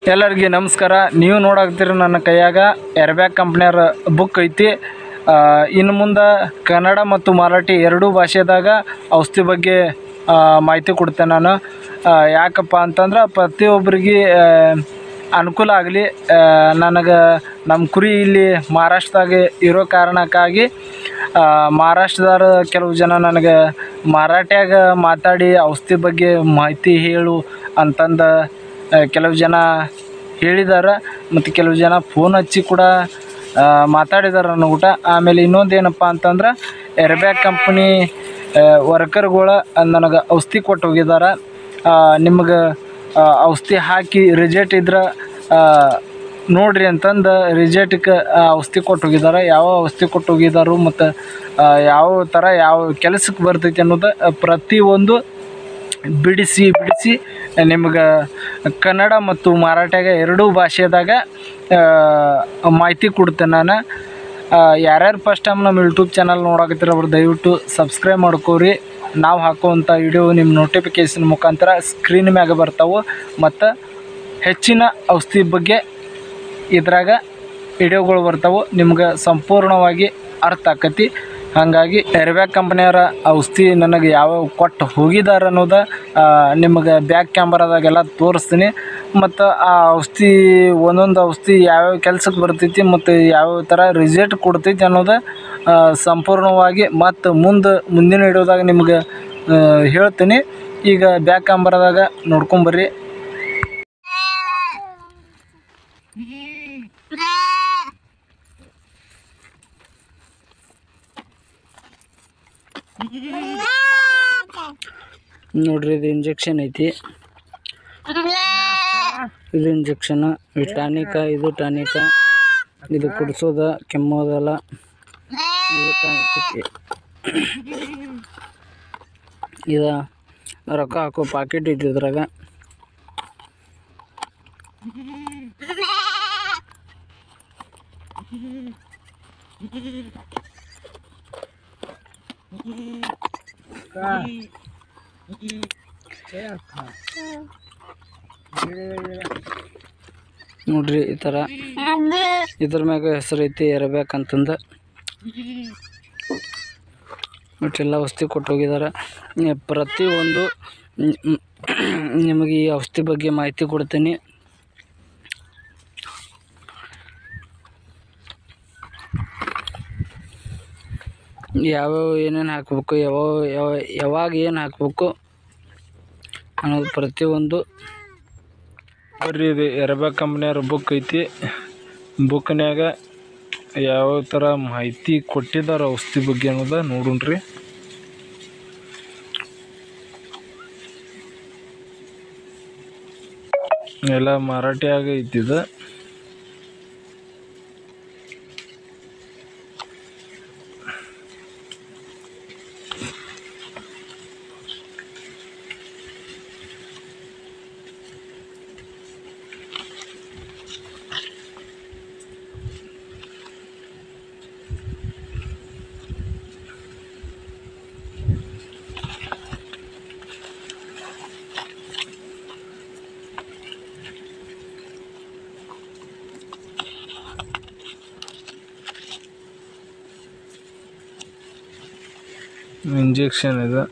ಎಲ್ಲರಿಗೆ ನಮಸ್ಕಾರ ನೀವು ನೋಡಾಕ್ತೀರಿ ನನ್ನ ಕೈಯಾಗ ಎರ್ಬ್ಯಾಕ್ ಕಂಪ್ನಿಯವ್ರ ಬುಕ್ ಐತಿ ಆ, ಇನ್ನು ಮುಂದೆ ಕನ್ನಡ ಮತ್ತು ಮರಾಠಿ ಎರಡೂ ಭಾಷೆದಾಗ ಔಷಧಿ ಬಗ್ಗೆ ಆ, ಮಾಹಿತಿ ಕೊಡ್ತೇನೆ ನಾನು ಆ, ಯಾಕಪ್ಪ ಅಂತಂದ್ರೆ ಪ್ರತಿಯೊಬ್ಬರಿಗೆ ಆ, ಅನುಕೂಲ ಆಗಲಿ ನನಗೆ ನಮ್ಮ ಕುರಿ ಇಲ್ಲಿ ಮಹಾರಾಷ್ಟ್ರದಾಗ ಇರೋ ಕಾರಣಕ್ಕಾಗಿ ಆ, ಮಹಾರಾಷ್ಟ್ರದವ್ರು ಕೆಲವು ಜನ ನನಗೆ ಮರಾಠ್ಯಾಗ ಮಾತಾಡಿ ಔಷಧಿ ಬಗ್ಗೆ ಮಾಹಿತಿ ಹೇಳು ಅಂತಂದು ಆ, ಕೆಲವು ಜನ ಹೇಳಿದ್ದಾರೆ ಮತ್ತು ಕೆಲವು ಜನ ಫೋನ್ ಹಚ್ಚಿ ಕೂಡ ಮಾತಾಡಿದಾರೆ ನನ್ನ ಊಟ ಆಮೇಲೆ ಇನ್ನೊಂದು ಏನಪ್ಪ ಅಂತಂದ್ರೆ ಎರ್ಬ್ಯಾಕ್ ಕಂಪ್ನಿ ವರ್ಕರ್ಗಳು ನನಗೆ ಔಷಧಿ ಕೊಟ್ಟು ಹೋಗಿದ್ದಾರೆ ನಿಮ್ಗೆ ಔಷಧಿ ಹಾಕಿ ರಿಜೆಕ್ಟ್ ಇದ್ರೆ ಆ, ನೋಡ್ರಿ ಅಂತಂದು ರಿಜೆಕ್ಟ್ಗೆ ಔಷಧಿ ಕೊಟ್ಟು ಹೋಗಿದ್ದಾರೆ ಯಾವ ಔಷಧಿ ಕೊಟ್ಟು ಹೋಗಿದ್ದಾರು ಮತ್ತು ಯಾವ ಥರ ಯಾವ ಕೆಲಸಕ್ಕೆ ಬರ್ತೈತಿ ಅನ್ನೋದು ಪ್ರತಿಯೊಂದು ಬಿಡಿಸಿ ಬಿಡಿಸಿ ನಿಮ್ಗೆ ಕನ್ನಡ ಮತ್ತು ಮರಾಠಿಯಾಗ ಎರಡೂ ಭಾಷೆದಾಗ ಆ, ಮಾಹಿತಿ ಕೊಡ್ತೇನೆ ನಾನು ಆ, ಯಾರ್ಯಾರು ಫಸ್ಟ್ ಟೈಮ್ ನಮ್ಮ ಯೂಟ್ಯೂಬ್ ಚಾನಲ್ ನೋಡಕತ್ತೀರ ಅವ್ರು ದಯವಿಟ್ಟು ಸಬ್ಸ್ಕ್ರೈಬ್ ಮಾಡ್ಕೋರಿ ನಾವು ಹಾಕುವಂಥ ವಿಡಿಯೋ ನಿಮ್ಮ ನೋಟಿಫಿಕೇಷನ್ ಮುಖಾಂತರ ಸ್ಕ್ರೀನ್ ಮ್ಯಾಗ ಬರ್ತಾವೆ ಮತ್ತು ಹೆಚ್ಚಿನ ಔಷಧಿ ಬಗ್ಗೆ ಇದ್ರಾಗ ವಿಡಿಯೋಗಳು ಬರ್ತಾವೆ ನಿಮ್ಗೆ ಸಂಪೂರ್ಣವಾಗಿ ಅರ್ಥ ಆಕತಿ ಹಾಗಾಗಿ ಎರ್ಬ್ಯಾಕ್ ಕಂಪ್ನಿಯವರ ಔಷಧಿ ನನಗೆ ಯಾವ ಕೊಟ್ಟು ಹೋಗಿದ್ದಾರೆ ಅನ್ನೋದು ಆ, ನಿಮಗೆ ಬ್ಯಾಕ್ ಕ್ಯಾಮ್ರಾದಾಗೆಲ್ಲ ತೋರಿಸ್ತೀನಿ ಮತ್ತು ಆ ಔಷಧಿ ಒಂದೊಂದು ಔಷಧಿ ಯಾವ್ಯಾವ ಕೆಲ್ಸಕ್ಕೆ ಬರ್ತೈತಿ ಮತ್ತು ಯಾವ ಥರ ರಿಸಲ್ಟ್ ಕೊಡ್ತೈತಿ ಅನ್ನೋದು ಆ, ಸಂಪೂರ್ಣವಾಗಿ ಮತ್ತು ಮುಂದೆ ಮುಂದಿನ ವಿಡಿಯೋದಾಗ ನಿಮ್ಗೆ ಆ, ಹೇಳ್ತೀನಿ ಈಗ ಬ್ಯಾಕ್ ಕ್ಯಾಮ್ರಾದಾಗ ನೋಡ್ಕೊಂಬರ್ರಿ ನೋಡ್ರಿ ಇದು ಇಂಜೆಕ್ಷನ್ ಐತಿ ಇದು ಇಂಜೆಕ್ಷನ್ ಇದು ಟಾನಿಕ ಇದು ಟಾನಿಕ ಇದು ಕುಡಿಸೋದ ಕೆಮ್ಮೋದಲ್ಲ ಇದು ಟಾನಿಕ್ ಐತಿ ಇದು ರೊಕ್ಕ ಹಾಕೋ ಪಾಕೆಟ್ ಐತಿ ಇದ್ರಾಗ ನೋಡ್ರಿ ಈ ಥರ ಇದ್ರ ಮ್ಯಾಗ ಹೆಸರು ಐತಿ ಇರಬೇಕಂತಂದು ಎಲ್ಲ ಔಷಧಿ ಕೊಟ್ಟು ಹೋಗಿದ್ದಾರೆ ಪ್ರತಿಯೊಂದು ನಿ- ಮ್- ನಿಮಗೆ ಈ ಔಷಧಿ ಬಗ್ಗೆ ಮಾಹಿತಿ ಕೊಡ್ತೀನಿ ಯಾವ್ಯಾವ ಏನೇನು ಹಾಕಬೇಕು ಯಾವ ಯಾವ ಯಾವಾಗ ಏನು ಹಾಕಬೇಕು ಅನ್ನೋದು ಪ್ರತಿಯೊಂದು ಬರ್ರಿ ಇದು ಎರ್ಬ್ಯಾಕ್ ಕಂಪ್ನಿಯವ್ರ ಬುಕ್ ಐತಿ ಬುಕ್ನ್ಯಾಗ ಯಾವ ಥರ ಮಾಹಿತಿ ಕೊಟ್ಟಿದ್ದಾರೆ ಔಷಧಿ ಬಗ್ಗೆ ಅನ್ನೋದ ನೋಡುಣ್ರಿ ಎಲ್ಲ ಮರಾಠಿಯಾಗ ಐತಿದ ಇಂಜೆಕ್ಷನ್ ಇದೆ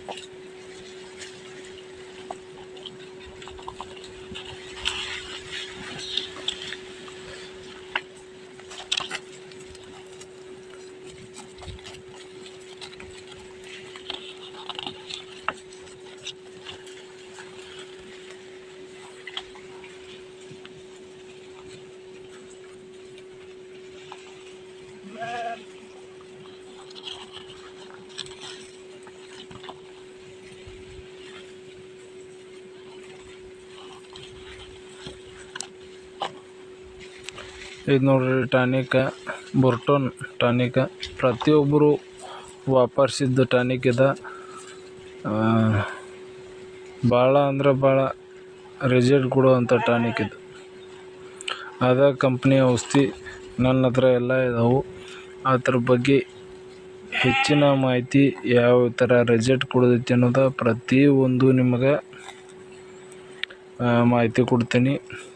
ಇದು ನೋಡ್ರಿ ಟಾನಿಕ ಬುರ್ಟೋನ್ ಟಾನಿಕ ಪ್ರತಿಯೊಬ್ಬರು ವಾಪರ್ಸಿದ್ದ ಟಾನಿಕ್ ಇದೆ ಭಾಳ ಅಂದ್ರೆ ಭಾಳ ರಿಸಲ್ಟ್ ಕೊಡುವಂಥ ಟಾನಿಕ್ ಇದು ಅದ ಕಂಪ್ನಿ ಔಷಧಿ ನನ್ನ ಹತ್ರ ಎಲ್ಲ ಇದಾವೆ ಅದ್ರ ಬಗ್ಗೆ ಹೆಚ್ಚಿನ ಮಾಹಿತಿ ಯಾವ ಥರ ರಿಸಲ್ಟ್ ಕೊಡತೈತಿ ಅನ್ನೋದು ಪ್ರತಿಯೊಂದು ನಿಮಗೆ ಆ, ಮಾಹಿತಿ ಕೊಡ್ತೀನಿ